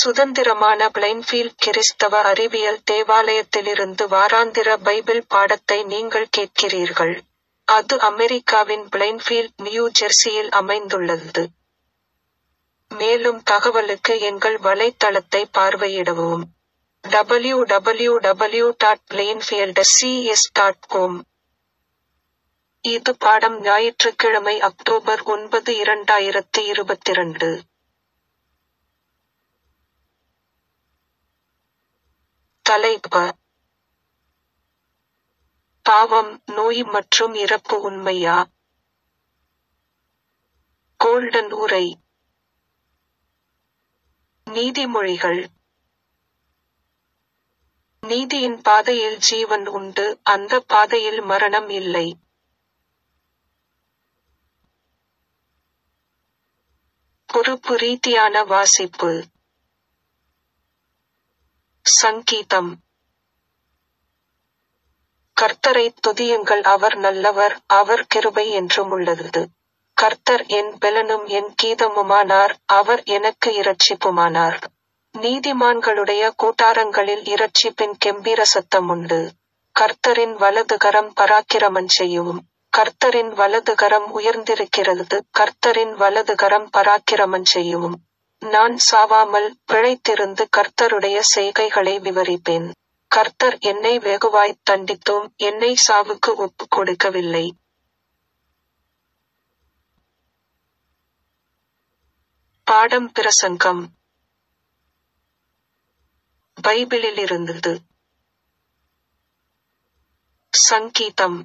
சுதந்திரமான பிளைன்ஃபீல்ட் கிறிஸ்தவ அறிவியல் தேவாலயத்திலிருந்து வாராந்திர பைபிள் பாடத்தை நீங்கள் கேட்கிறீர்கள். அது அமெரிக்காவின் பிளைன்ஃபீல்ட், நியூ ஜெர்சியில் அமைந்துள்ளது. மேலும் தகவலுக்கு எங்கள் வலைத்தளத்தை பார்வையிடவும். W W W dot Plainfield S C S dot com இது பாடம் ஞாயிற்றுக்கிழமை அக்டோபர் ஒன்பது இரண்டாயிரத்து இருபத்திரண்டு. தலைப்ப பாவம், நோய் மற்றும் இறப்பு உண்மையா? கோல்டன் உரை நீதிமொழிகள் நீதியின் பாதையில் ஜீவன் உண்டு, அந்த பாதையில் மரணம் இல்லை. பொறுப்பு ரீதியான வாசிப்பு சங்கீதம் கர்த்தரைத் துதியுங்கள் அவர் நல்லவர், அவர் கிருபை என்றுமுள்ளது. கர்த்தர் என் பெலனும் என் கீதமுமானார், அவர் எனக்கு இரட்சிப்புமானார். நீதிமான்களுடைய கூடாரங்களில் இரட்சிப்பின் கெம்பீர சத்தமுண்டு. கர்த்தரின் வலதுகரம் பராக்கிரமஞ்செய்யும். கர்த்தரின் வலதுகரம் உயர்ந்திருக்கிறது கர்த்தரின் வலதுகரம் பராக்கிரமஞ்செய்யும். நான் சாவாமல், பிழைத்திருந்து கர்த்தருடைய செய்கைகளை விவரிப்பேன். கர்த்தர் என்னை வெகுவாய்த் தண்டித்தும், என்னை சாவுக்கு ஒப்புக் கொடுக்கவில்லை. பாடம் பிரசங்கம் பைபிளிலிருந்தது சங்கீதம்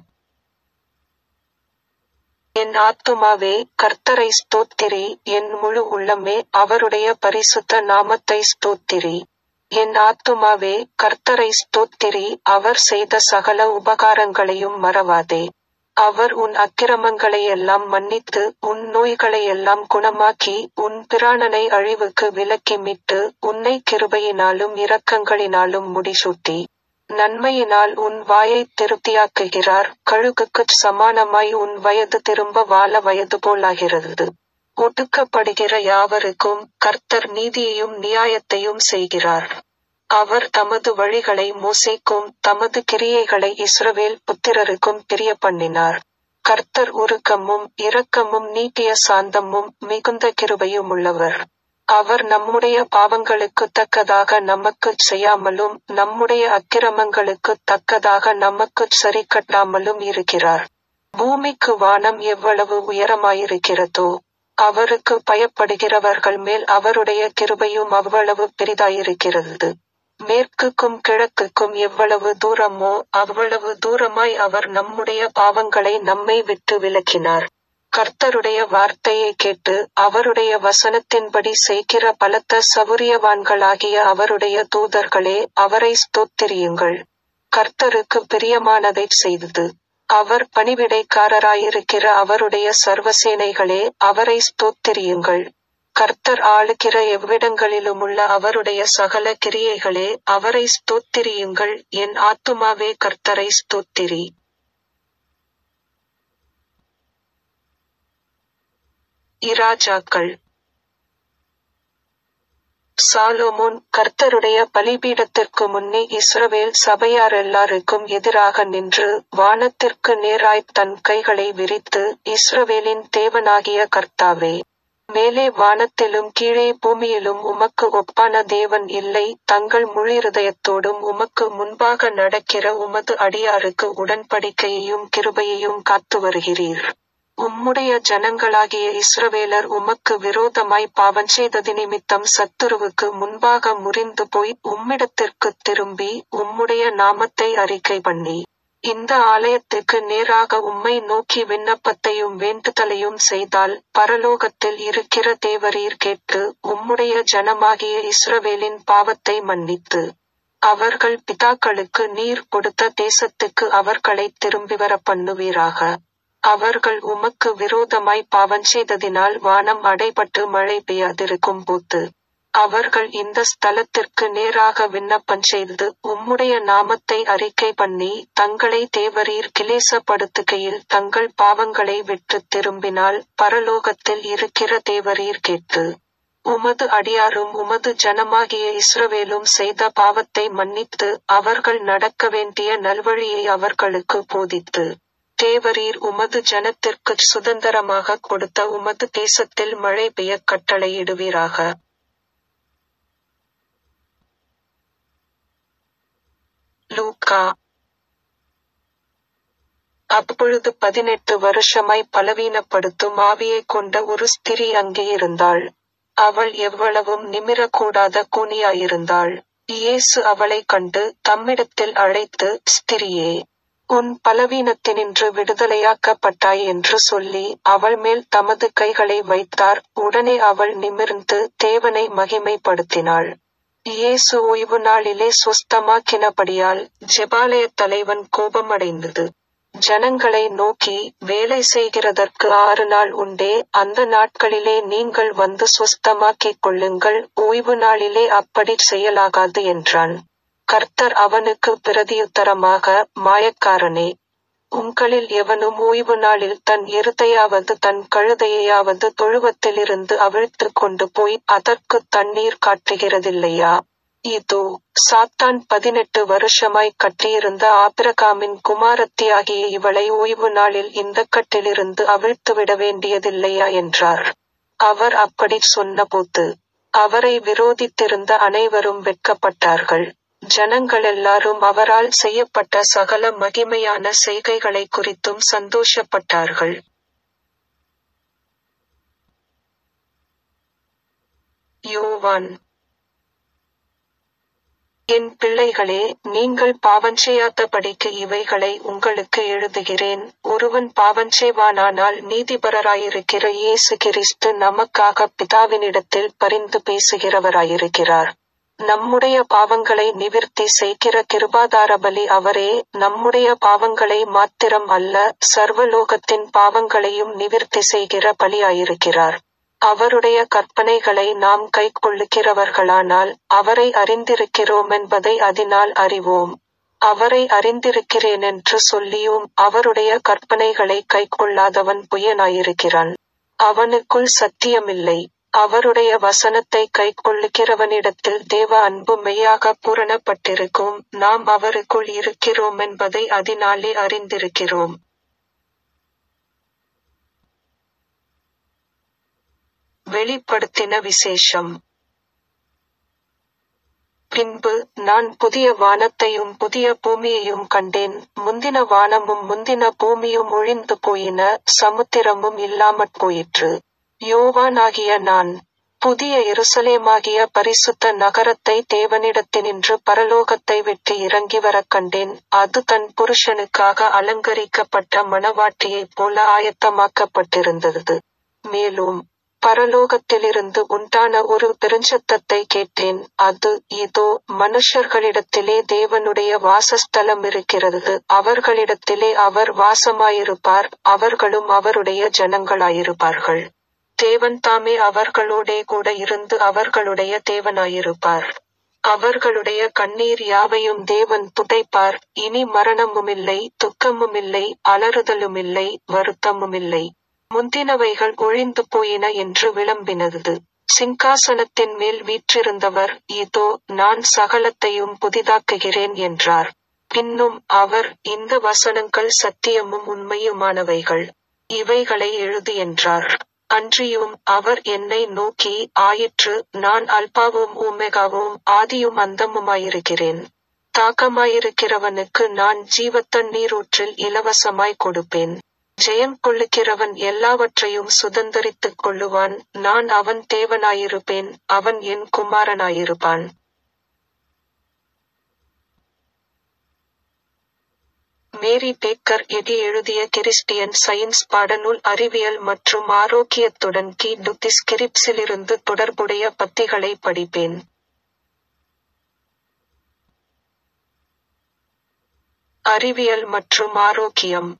என் ஆத்துமாவே கர்த்தரை ஸ்தோத்திரி என் முழு உள்ளமே அவருடைய பரிசுத்த நாமத்தை ஸ்தோத்திரி என் ஆத்துமாவே கர்த்தரை ஸ்தோத்திரி அவர் செய்த சகல உபகாரங்களையும் மறவாதே அவர் உன் அக்கிரமங்களையெல்லாம் மன்னித்து உன் நோய்களையெல்லாம் குணமாக்கி உன் பிராணனை அழிவுக்கு விலக்கி மீட்டு உன்னை கிருபையினாலும் இரக்கங்களினாலும் முடிசூட்டி நன்மையினால் உன் வாயைத் திருப்தியாக்குகிறார் கழுகுக்குச் சமானமாய் உன் வயது திரும்ப வால வயது போலாகிறது ஒடுக்கப்படுகிற யாவருக்கும் கர்த்தர் நீதியையும் நியாயத்தையும் செய்கிறார் அவர் தமது வழிகளை மோசேக்கும் தமது கிரியைகளை இஸ்ரவேல் புத்திரருக்கும் பிரியப்பண்ணினார் கர்த்தர் உருக்கமும் இரக்கமும் நீட்டிய சாந்தமும் மிகுந்த கிருபையுமுள்ளவர் அவர் நம்முடைய பாவங்களுக்குத் தக்கதாக நமக்குச் செய்யாமலும் நம்முடைய அக்கிரமங்களுக்குத் தக்கதாக நமக்குச் சரிக்கட்டாமலும் இருக்கிறார் பூமிக்கு வானம் எவ்வளவு உயரமாயிருக்கிறதோ அவருக்கு பயப்படுகிறவர்கள் மேல் அவருடைய கிருபையும் அவ்வளவு பெரிதாயிருக்கிறது மேற்குக்கும் கிழக்குக்கும் எவ்வளவு தூரமோ அவ்வளவு தூரமாய் அவர் நம்முடைய பாவங்களை நம்மை விட்டு விலக்கினார் கர்த்தருடைய வார்த்தையை கேட்டு அவருடைய வசனத்தின்படி செய்கிற பலத்த சவுரியவான்களாகிய அவருடைய தூதர்களே அவரை ஸ்தோத்திரியுங்கள் கர்த்தருக்கு பிரியமானதைச் செய்தது அவர் பணிவிடைக்காரராயிருக்கிற அவருடைய சர்வசேனைகளே அவரை ஸ்தோத்திரியுங்கள் கர்த்தர் ஆளுகிற எவ்விடங்களிலுமுள்ள அவருடைய சகல கிரியைகளே அவரை ஸ்தோத்திரியுங்கள் என் ஆத்துமாவே கர்த்தரை ஸ்தோத்திரி இராஜாக்கள் சாலோமோன் கர்த்தருடைய பலிபீடத்திற்கு முன்னே இஸ்ரவேல் சபையார் எல்லாருக்கும் எதிராக நின்று வானத்திற்கு நேராய்த் தன் கைகளை விரித்து இஸ்ரவேலின் தேவனாகிய கர்த்தாவே மேலே வானத்திலும் கீழே பூமியிலும் உமக்கு ஒப்பான தேவன் இல்லை தங்கள் முழிருதயத்தோடும் உமக்கு முன்பாக நடக்கிற உமது அடியாருக்கு உடன்படிக்கையையும் கிருபையையும் காத்து வருகிறீர் உம்முடைய ஜனங்களாகிய இஸ்ரவேலர் உமக்கு விரோதமாய் பாவஞ்செய்தது நிமித்தம் சத்துருவுக்கு முன்பாக முறிந்து போய் உம்மிடத்திற்குத் திரும்பி உம்முடைய நாமத்தை அறிக்கை பண்ணி இந்த ஆலயத்துக்கு நேராக உம்மை நோக்கி விண்ணப்பத்தையும் வேண்டுதலையும் செய்தால் பரலோகத்தில் இருக்கிற தேவரீர் கேட்டு உம்முடைய ஜனமாகிய இஸ்ரவேலின் பாவத்தை மன்னித்து அவர்கள் பிதாக்களுக்கு நீர் கொடுத்த தேசத்துக்கு அவர்களைத் திரும்பி வர பண்ணுவீராக அவர்கள் உமக்கு விரோதமாய் பாவஞ்செய்ததினால் வானம் அடைபட்டு மழை பெய்யாதிருக்கும் போது அவர்கள் இந்த ஸ்தலத்திற்கு நேராக விண்ணப்பஞ்செய்து உம்முடைய நாமத்தை அறிக்கை பண்ணி தங்களை தேவரீர் கிலேசப்படுத்துகையில் தங்கள் பாவங்களை விட்டுத் திரும்பினால் பரலோகத்தில் இருக்கிற தேவரீர் கேட்டு உமது அடியாரும் உமது ஜனமாகிய இஸ்ரவேலும் செய்த பாவத்தை மன்னித்து அவர்கள் நடக்க வேண்டிய நல்வழியை அவர்களுக்கு போதித்து தேவரீர் உமது ஜனத்திற்குச் சுதந்தரமாக கொடுத்த உமது தேசத்தில் மழை பெய்யக் கட்டளையிடுவீராக லூக்கா அப்பொழுது பதினெட்டு வருஷமாய் பலவீனப்படுத்தும் ஆவியைக் கொண்ட ஒரு ஸ்திரீ அங்கே இருந்தாள் அவள் எவ்வளவும் நிமிரக்கூடாத கூனியாயிருந்தாள் இயேசு அவளைக் கண்டு தம்மிடத்தில் அழைத்து ஸ்திரியே உன் பலவீனத்தினின்று விடுதலையாக்கப்பட்டாய் என்று சொல்லி அவள் மேல் தமது கைகளை வைத்தார் உடனே அவள் நிமிர்ந்து தேவனை மகிமைப்படுத்தினாள் இயேசு ஓய்வு நாளிலே சுஸ்தமாக்கினபடியால் ஜெபாலய தலைவன் கோபமடைந்தது ஜனங்களை நோக்கி வேலை செய்கிறதற்கு ஆறு நாள் உண்டே அந்த நாட்களிலே நீங்கள் வந்து சுஸ்தமாக்கிக் கொள்ளுங்கள் ஓய்வு நாளிலே அப்படி செய்யலாகாது என்றான் கர்த்தர் அவனுக்கு பிரதியுத்தரமாக மாயக்காரனே உங்களில் எவனும் ஓய்வு நாளில் தன் எருதையாவது தன் கழுதையாவது தொழுவத்திலிருந்து அவிழ்த்து கொண்டு போய் அதற்கு தண்ணீர் காட்டுகிறதில்லையா இதோ சாத்தான் பதினெட்டு வருஷமாய் கட்டியிருந்த ஆபிரகாமின் குமாரத்தியாகிய இவளை ஓய்வு நாளில் இந்த கட்டிலிருந்து அவிழ்த்துவிட வேண்டியதில்லையா என்றார் அவர் அப்படி சொன்னபோது அவரை விரோதித்திருந்த அனைவரும் வெட்கப்பட்டார்கள் ஜனங்கள் எல்லாரும் அவரால் செய்யப்பட்ட சகல மகிமையான செய்கைகளை குறித்தும் சந்தோஷப்பட்டார்கள் யோவான் என் பிள்ளைகளே நீங்கள் பாவஞ்செய்யாதபடிக்கு இவைகளை உங்களுக்கு எழுதுகிறேன் ஒருவன் பாவஞ்செய்வானானால் நீதிபரராயிருக்கிற இயேசு கிறிஸ்து நமக்காக பிதாவினிடத்தில் பரிந்து பேசுகிறவராயிருக்கிறார் நம்முடைய பாவங்களை நிவிர்த்தி செய்கிற கிருபாதார பலி அவரே நம்முடைய பாவங்களை மாத்திரம் அல்ல சர்வலோகத்தின் பாவங்களையும் நிவிர்த்தி செய்கிற பலியாயிருக்கிறார் அவருடைய கற்பனைகளை நாம் கைக்கொள்ளுகிறவர்களானால் அவரை அறிந்திருக்கிறோம் என்பதை அதனால் அறிவோம் அவரை அறிந்திருக்கிறேன் என்று சொல்லியும் அவருடைய கற்பனைகளை கைக்கொள்ளாதவன் புயனாயிருக்கிறான் அவனுக்குள் சத்தியமில்லை அவருடைய வசனத்தை கைக்கொள்ளுகிறவனிடத்தில் தேவ அன்பு மெய்யாக பூரணப்பட்டிருக்கும் நாம் அவருக்குள் இருக்கிறோம் என்பதை அதனாலே அறிந்திருக்கிறோம் வெளிப்படுத்தின விசேஷம் பின்பு நான் புதிய வானத்தையும் புதிய பூமியையும் கண்டேன் முந்தின வானமும் முந்தின பூமியும் ஒழிந்து போயின சமுத்திரமும் இல்லாமற் போயிற்று யோவானாகிய நான் புதிய எருசலேமாகிய பரிசுத்த நகரத்தை தேவனிடத்தினின்று பரலோகத்தை விட்டு இறங்கி வரக் கண்டேன் அது தன் புருஷனுக்காக அலங்கரிக்கப்பட்ட மணவாட்டியைப் போல ஆயத்தமாக்கப்பட்டிருந்தது மேலும் பரலோகத்திலிருந்து உண்டான ஒரு பெருஞ்சத்தத்தை கேட்டேன் அது இதோ மனுஷர்களிடத்திலே தேவனுடைய வாசஸ்தலம் இருக்கிறது அவர்களிடத்திலே அவர் வாசமாயிருப்பார் அவர்களும் அவருடைய ஜனங்களாயிருப்பார்கள் தேவன் தாமே அவர்களோடே கூட இருந்து அவர்களுடைய தேவனாயிருப்பார் அவர்களுடைய கண்ணீர் யாவையும் தேவன் துடைப்பார் இனி மரணமுமில்லை துக்கமுமில்லை அலறுதலுமில்லை வருத்தமுமில்லை முந்தினவைகள் ஒழிந்து போயின என்று விளம்பினது சிங்காசனத்தின் மேல் வீற்றிருந்தவர் இதோ நான் சகலத்தையும் புதிதாக்குகிறேன் என்றார் பின்னும் அவர் இந்த வசனங்கள் சத்தியமும் உண்மையுமானவைகள் இவைகளை எழுது என்றார் அன்றியும் அவர் என்னை நோக்கி ஆயிற்று நான் அல்பாவும் ஊமெகாவும் ஆதியும் அந்தமுமாயிருக்கிறேன் தாக்கமாயிருக்கிறவனுக்கு நான் ஜீவத்தன் நீரூற்றில் இலவசமாய் கொடுப்பேன் ஜெயம் கொள்ளுகிறவன் எல்லாவற்றையும் சுதந்தரித்துக் கொள்ளுவான் நான் அவன் தேவனாயிருப்பேன் அவன் என் குமாரனாயிருப்பான் மேரி பேக்கர் எடி எழுதிய கிறிஸ்டியன் சயின்ஸ் பாடநூல் அறிவியல் மற்றும் ஆரோக்கியத்துடன் கி டுத்திஸ்கிரிப்ஸிலிருந்து தொடர்புடைய பத்திகளை படிப்பேன் அறிவியல் மற்றும் ஆரோக்கியம்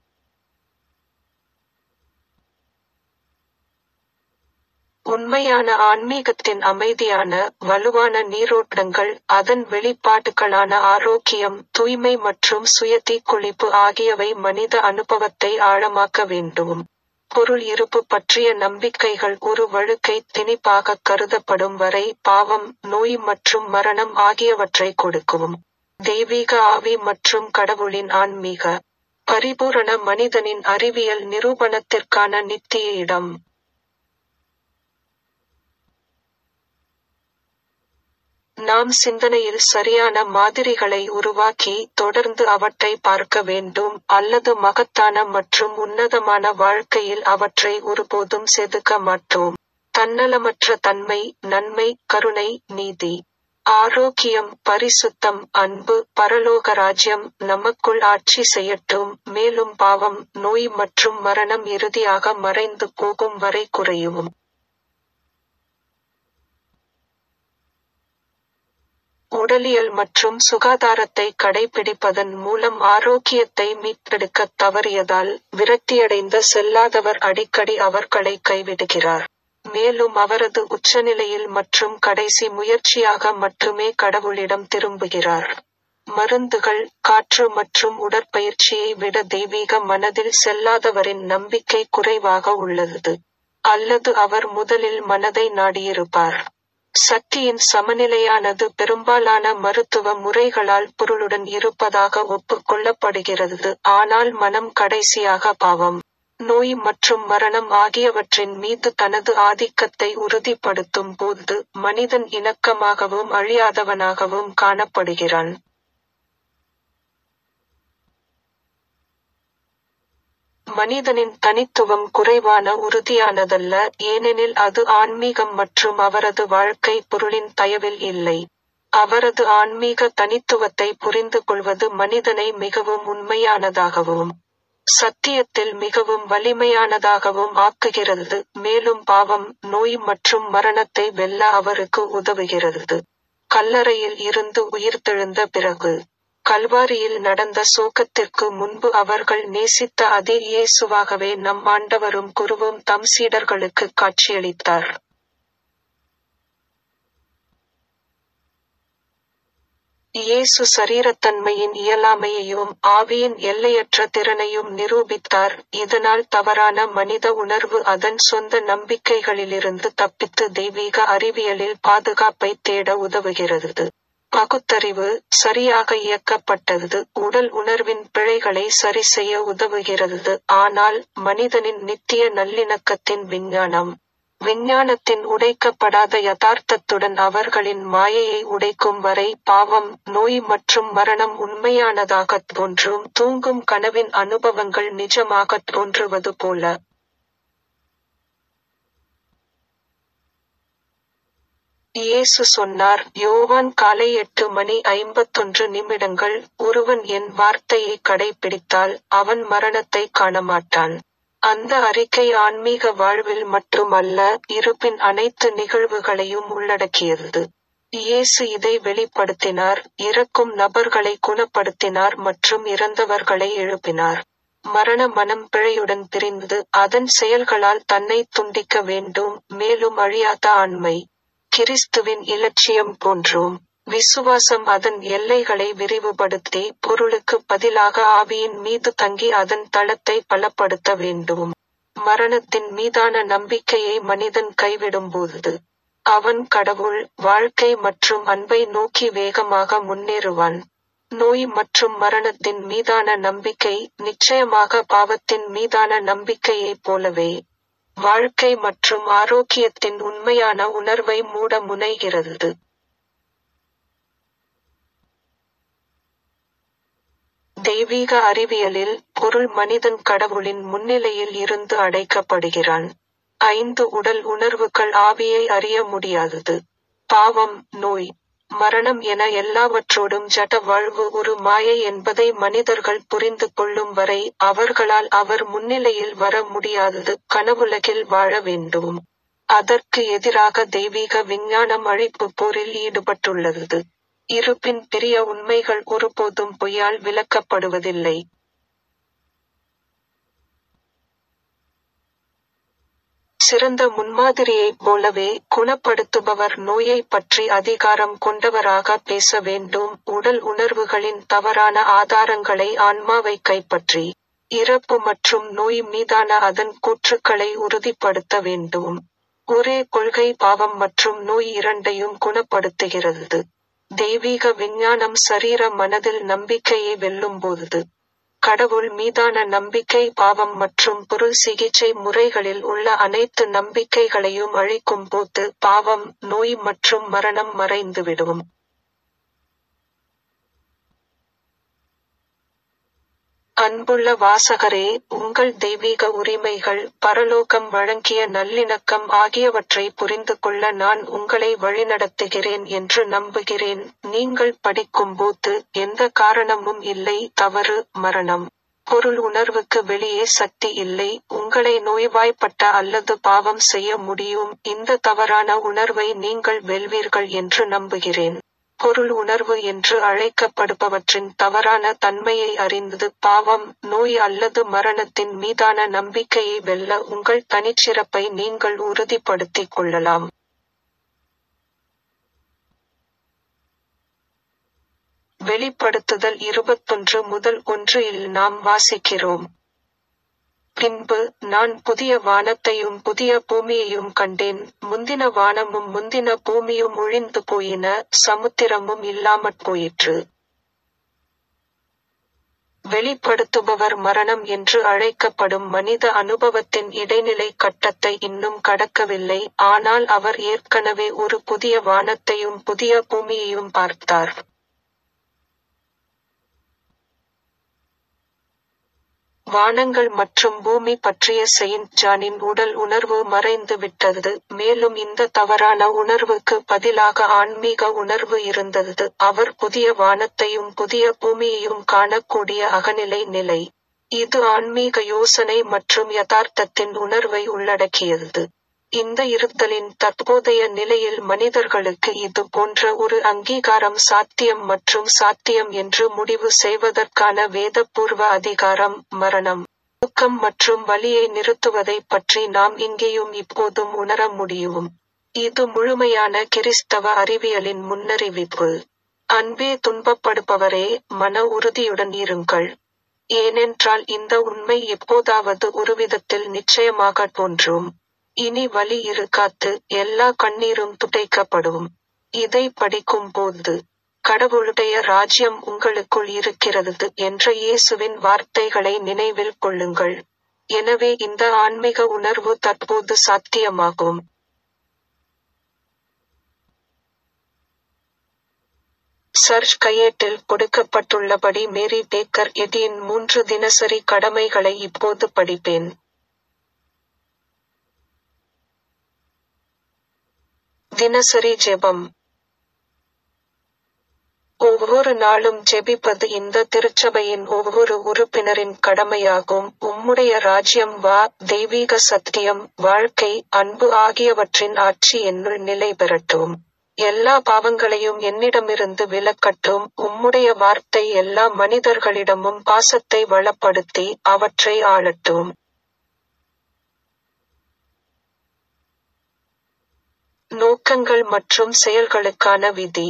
உண்மையான ஆன்மீகத்தின் அமைதியான வலுவான நீரோட்டங்கள் அதன் வெளிப்பாடுகளான ஆரோக்கியம் தூய்மை மற்றும் சுய தீக்குளிப்பு ஆகியவை மனித அனுபவத்தை ஆழமாக்க வேண்டும் பொருள் இருப்பு பற்றிய நம்பிக்கைகள் ஒரு வழுக்கை திணிப்பாக கருதப்படும் வரை பாவம் நோய் மற்றும் மரணம் ஆகியவற்றை கொடுக்கும் தெய்வீக ஆவி மற்றும் கடவுளின் ஆன்மீக பரிபூரண மனிதனின் அறிவியல் நிரூபணத்திற்கான நித்திய இடம் நாம் சிந்தனையில் சரியான மாதிரிகளை உருவாக்கி தொடர்ந்து அவற்றை பார்க்க வேண்டும் அல்லது மகத்தான மற்றும் உன்னதமான வாழ்க்கையில் அவற்றை ஒருபோதும் செதுக்க மாட்டோம் தன்னலமற்ற தன்மை நன்மை கருணை நீதி ஆரோக்கியம் பரிசுத்தம் அன்பு பரலோக ராஜ்யம் நமக்குள் ஆட்சி செய்யட்டும் மேலும் பாவம் நோய் மற்றும் மரணம் இறுதியாக மறைந்து போகும் வரை குறையும் உடலியல் மற்றும் சுகாதாரத்தை கடைபிடிப்பதன் மூலம் ஆரோக்கியத்தை மீட்டெடுக்க தவறியதால் விரக்தியடைந்த செல்லாதவர் அடிக்கடி அவர்களை கைவிடுகிறார் மேலும் அவரது உச்சநிலையில் மற்றும் கடைசி முயற்சியாக மட்டுமே கடவுளிடம் திரும்புகிறார் மருந்துகள் காற்று மற்றும் உடற்பயிற்சியை விட தெய்வீக மனதில் செல்லாதவரின் நம்பிக்கை குறைவாக உள்ளது அல்லது அவர் முதலில் மனதை நாடியிருப்பார் சக்தியின் சமநிலையானது பெரும்பாலான மருத்துவ முறைகளால் பொருளுடன் இருப்பதாக ஒப்புக்கொள்ளப்படுகிறது ஆனால் மனம் கடைசியாக பாவம் நோய் மற்றும் மரணம் ஆகியவற்றின் மீது தனது ஆதிக்கத்தை உறுதிப்படுத்தும் போது மனிதன் இணக்கமாகவும் அழியாதவனாகவும் காணப்படுகிறான் மனிதனின் தனித்துவம் குறைவான உறுதியானதல்ல ஏனெனில் அது ஆன்மீகம் மற்றும் அவரது வாழ்க்கை பொருளின் தயவில் இல்லை அவரது ஆன்மீக தனித்துவத்தை புரிந்து கொள்வது மனிதனை மிகவும் உண்மையானதாகவும் சத்தியத்தில் மிகவும் வலிமையானதாகவும் ஆக்குகிறது மேலும் பாவம் நோய் மற்றும் மரணத்தை வெல்ல அவருக்கு உதவுகிறது கல்லறையில் இருந்து உயிர்த்தெழுந்த பிறகு கல்வாரியில் நடந்த சோகத்திற்கு முன்பு அவர்கள் நேசித்த அதே இயேசுவாகவே நம் ஆண்டவரும் குருவும் தம் சீடர்களுக்கு காட்சியளித்தார் இயேசு சரீரத்தன்மையின் இயலாமையையும் ஆவியின் எல்லையற்ற திறனையும் நிரூபித்தார் இதனால் தவறான மனித உணர்வு அதன் சொந்த நம்பிக்கைகளிலிருந்து தப்பித்து தெய்வீக அறிவியலில் பாதுகாப்பை தேட உதவுகிறது பகுத்தறிவு சரியாக இயக்கப்பட்டது உடல் உணர்வின் பிழைகளை சரி செய்ய உதவுகிறது ஆனால் மனிதனின் நித்திய நல்லிணக்கத்தின் விஞ்ஞானம் விஞ்ஞானத்தின் உடைக்கப்படாத யதார்த்தத்துடன் அவர்களின் மாயையை உடைக்கும் வரை பாவம் நோய் மற்றும் மரணம் உண்மையானதாகத் தோன்றும் தூங்கும் கனவின் அனுபவங்கள் நிஜமாகத் தோன்றுவது போல இயேசு சொன்னார் யோவான் காலை எட்டு மணி ஐம்பத்தொன்று நிமிடங்கள் ஒருவன் என் வார்த்தையை கடைபிடித்தால் அவன் மரணத்தை காணமாட்டான் அந்த அறிக்கை ஆன்மீக வாழ்வில் மட்டுமல்ல இருப்பின் அனைத்து நிகழ்வுகளையும் உள்ளடக்கியது இயேசு இதை வெளிப்படுத்தினார் இறக்கும் நபர்களை குணப்படுத்தினார் மற்றும் இறந்தவர்களை எழுப்பினார் மரண மனம் பிழையுடன் பிரிந்து அதன் செயல்களால் தன்னை துண்டிக்க வேண்டும் மேலும் அழியாத ஆண்மை கிறிஸ்துவின் இலட்சியம் போன்றோம் விசுவாசம் அதன் எல்லைகளை விரிவுபடுத்தி பொருளுக்கு பதிலாக ஆவியின் மீது தங்கி அதன் தளத்தை பலப்படுத்த வேண்டும் மரணத்தின் மீதான நம்பிக்கையை மனிதன் கைவிடும்போது அவன் கடவுள் வாழ்க்கை மற்றும் அன்பை நோக்கி வேகமாக முன்னேறுவான் நோய் மற்றும் மரணத்தின் மீதான நம்பிக்கை நிச்சயமாக பாவத்தின் மீதான நம்பிக்கையைப் போலவே வாழ்க்கை மற்றும் ஆரோக்கியத்தின் உண்மையான உணர்வை மூட முனைகிறது தெய்வீக அறிவியலில் பொருள் மனிதன் கடவுளின் முன்னிலையில் இருந்து அடைக்கப்படுகிறான் ஐந்து உடல் உணர்வுகள் ஆவியை அறிய முடியாதது பாவம் நோய் மரணம் என எல்லாவற்றோடும் ஜட வாழ்வு ஒரு மாயை என்பதை மனிதர்கள் புரிந்து கொள்ளும் வரை அவர்களால் அவர் முன்னிலையில் வர முடியாதது கனவுலகில் வாழ வேண்டும் அதற்கு எதிராக தெய்வீக விஞ்ஞானம் அழிப்பு போரில் ஈடுபட்டுள்ளது இருப்பின் பெரிய உண்மைகள் ஒருபோதும் பொய்யால் விளக்கப்படுவதில்லை சிறந்த முன்மாதிரியைப் போலவே குணப்படுத்துபவர் நோயை பற்றி அதிகாரம் கொண்டவராக பேச வேண்டும் உடல் உணர்வுகளின் தவறான ஆதாரங்களை ஆன்மாவை கைப்பற்றி இறப்பு மற்றும் நோய் மீதான அதன் கூற்றுக்களை உறுதிப்படுத்த வேண்டும் ஒரே கொள்கை பாவம் மற்றும் நோய் இரண்டையும் குணப்படுத்துகிறது தெய்வீக விஞ்ஞானம் சரீர மனதில் நம்பிக்கையை வெல்லும்போது கடவுள் மீதான நம்பிக்கை பாவம் மற்றும் பொருள் சிகிச்சை முறைகளில் உள்ள அனைத்து நம்பிக்கைகளையும் அழிக்கும் போது பாவம் நோய் மற்றும் மரணம் மறைந்துவிடும் அன்புள்ள வாசகரே உங்கள் தெய்வீக உரிமைகள் பரலோகம் வழங்கிய நல்லிணக்கம் ஆகியவற்றை புரிந்து கொள்ள நான் உங்களை வழிநடத்துகிறேன் என்று நம்புகிறேன் நீங்கள் படிக்கும்போது எந்த காரணமும் இல்லை தவறு மரணம் பொருள் உணர்வுக்கு வெளியே சக்தி இல்லை உங்களை நோய்வாய்ப்பட்ட அல்லது பாவம் செய்ய முடியும் இந்த தவறான உணர்வை நீங்கள் வெல்வீர்கள் என்று நம்புகிறேன் பொருள் உணர்வு என்று அழைக்கப்படுபவற்றின் தவறான தன்மையை அறிந்து பாவம் நோய் அல்லது மரணத்தின் மீதான நம்பிக்கையை வெல்ல உங்கள் தனிச்சிறப்பை நீங்கள் உறுதிப்படுத்திக் கொள்ளலாம் வெளிப்படுத்துதல் இருபத்தொன்று முதல் ஒன்று இல் நாம் வாசிக்கிறோம் பின்பு நான் புதிய வானத்தையும் புதிய பூமியையும் கண்டேன் முந்தின வானமும் முந்தின பூமியும் ஒழிந்து போயின சமுத்திரமும் இல்லாமற் போயிற்று வெளிப்படுத்துபவர் மரணம் என்று அழைக்கப்படும் மனித அனுபவத்தின் இடைநிலை கட்டத்தை இன்னும் கடக்கவில்லை ஆனால் அவர் ஏற்கனவே ஒரு புதிய வானத்தையும் புதிய பூமியையும் பார்த்தார் வானங்கள் மற்றும் பூமி பற்றிய செயின்ட் ஜானின் உடல் உணர்வு மறைந்து விட்டது மேலும் இந்த தவறான உணர்வுக்கு பதிலாக ஆன்மீக உணர்வு இருந்தது அவர் புதிய வானத்தையும் புதிய பூமியையும் காணக்கூடிய அகநிலை நிலை இது ஆன்மீக யோசனை மற்றும் யதார்த்தத்தின் உணர்வை உள்ளடக்கியது இந்த இருத்தலின் தற்போதைய நிலையில் மனிதர்களுக்கு இது போன்ற ஒரு அங்கீகாரம் சாத்தியம் மற்றும் சாத்தியம் என்று முடிவு செய்வதற்கான வேதபூர்வ அதிகாரம் மரணம் துக்கம் மற்றும் வலியை நிறுத்துவதை பற்றி நாம் இங்கேயும் இப்போதும் உணர முடியும் இது முழுமையான கிறிஸ்தவ அறிவியலின் முன்னறிவிப்பு அன்பே துன்பப்படுபவரே மன உறுதியுடன் இருங்கள் ஏனென்றால் இந்த உண்மை எப்போதாவது ஒருவிதத்தில் நிச்சயமாக தோன்றும் இனி வலி இருக்காது எல்லா கண்ணீரும் துடைக்கப்படும் இதை படிக்கும் போது கடவுளுடைய ராஜ்யம் உங்களுக்குள் இருக்கிறது என்ற இயேசுவின் வார்த்தைகளை நினைவில் கொள்ளுங்கள் எனவே இந்த ஆன்மீக உணர்வு தற்போது சாத்தியமாகும் சர்ச் கையேட்டில் கொடுக்கப்பட்டுள்ளபடி மேரி பேக்கர் எடியின் மூன்று தினசரி கடமைகளை இப்போது படிப்பேன் தினசரி ஜெபம் ஒவ்வொரு நாளும் ஜெபிப்பது இந்த திருச்சபையின் ஒவ்வொரு உறுப்பினரின் கடமையாகும் உம்முடைய ராஜ்யம் வா தெய்வீக சத்தியம் வாழ்க்கை அன்பு ஆகியவற்றின் ஆட்சி என்னுள் நிலை பெறட்டும் எல்லா பாவங்களையும் என்னிடமிருந்து விலக்கட்டும் உம்முடைய வார்த்தை எல்லா மனிதர்களிடமும் பாசத்தை வளப்படுத்தி அவற்றை ஆளட்டும் நோக்கங்கள் மற்றும் செயல்களுக்கான விதி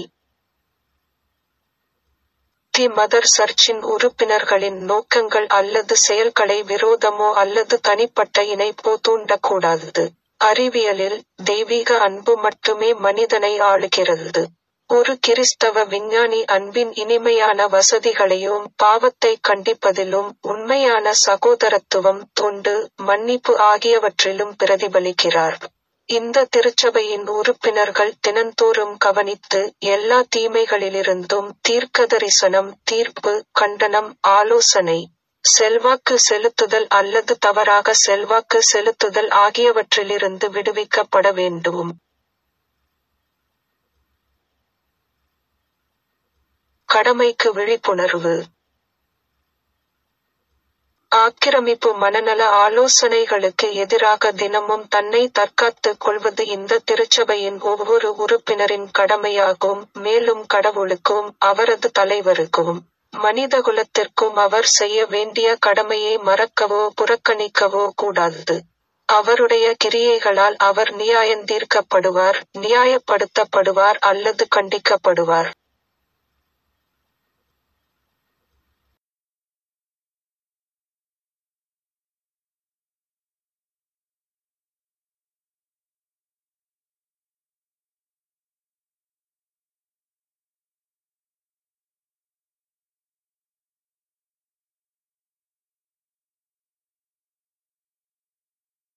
தி மதர் சர்ச்சின் உறுப்பினர்களின் நோக்கங்கள் அல்லது செயல்களை விரோதமோ அல்லது தனிப்பட்ட இணைப்போ தூண்டக்கூடாது அறிவியலில் தெய்வீக அன்பு மட்டுமே மனிதனை ஆளுகிறது ஒரு கிறிஸ்தவ விஞ்ஞானி அன்பின் இனிமையான வசதிகளையும் பாவத்தை கண்டிப்பதிலும் உண்மையான சகோதரத்துவம் தொண்டு மன்னிப்பு ஆகியவற்றிலும் பிரதிபலிக்கிறார் இந்த திருச்சபையின் உறுப்பினர்கள் தினந்தோறும் கவனித்து எல்லா தீமைகளிலிருந்தும் தீர்க்கதரிசனம் தீர்ப்பு கண்டனம் ஆலோசனை செல்வாக்கு செலுத்துதல் அல்லது தவறாக செல்வாக்கு செலுத்துதல் ஆகியவற்றிலிருந்து விடுவிக்கப்பட வேண்டும் கடமைக்கு விழிப்புணர்வு ஆக்கிரமிப்பு மனநல ஆலோசனைகளுக்கு எதிராக தினமும் தன்னை தற்காத்துக் கொள்வது இந்த திருச்சபையின் ஒவ்வொரு உறுப்பினரின் கடமையாகும் மேலும் கடவுளுக்கும் அவரது தலைவருக்கும் மனிதகுலத்திற்கும் அவர் செய்ய வேண்டிய கடமையை மறக்கவோ புறக்கணிக்கவோ கூடாது அவருடைய கிரியைகளால் அவர் நியாயந்தீர்க்கப்படுவார் நியாயப்படுத்தப்படுவார் அல்லது கண்டிக்கப்படுவார்